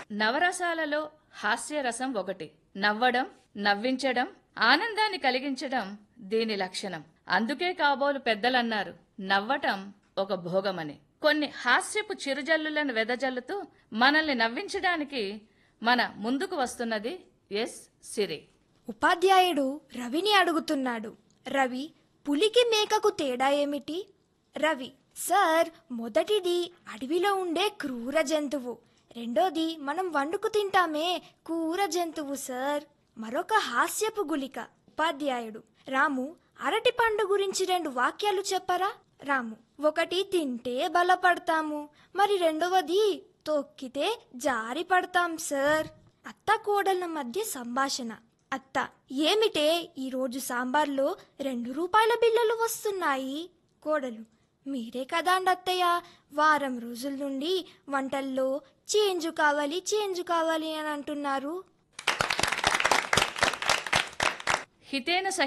నవరసాలలో హాస్యరసం ఒకటి నవ్వడం నవ్వించడం ఆనందాన్ని కలిగించడం దీని లక్షణం అందుకే కాబోలు పెద్దలన్నారు నవ్వటం ఒక భోగమని కొన్ని హాస్యపు చిరుజల్లులను వెదజల్లుతూ మనల్ని నవ్వించడానికి మన ముందుకు వస్తున్నది ఎస్ సిరి ఉపాధ్యాయుడు రవిని అడుగుతున్నాడు రవి పులికి మేకకు తేడా ఏమిటి రవి సార్ మొదటిది అడవిలో ఉండే క్రూర జంతువు రెండోది మనం వండుకు తింటామే కూర జంతువు సార్ మరొక హాస్యపు గులిక ఉపాధ్యాయుడు రాము అరటి పండు గురించి రెండు వాక్యాలు చెప్పరా రాము ఒకటి తింటే బలపడతాము మరి రెండవది తొక్కితే జారి పడతాం సార్ అత్త కోడళ్ళ మధ్య సంభాషణ అత్త ఏమిటే ఈరోజు సాంబార్లో రెండు రూపాయల బిల్లలు వస్తున్నాయి కోడలు మీరే కదా అండి అత్తయ్య వారం రోజుల నుండి వంటల్లో చేంజ్ కావాలి చేంజ్ కావాలి అని అంటున్నారు హితేన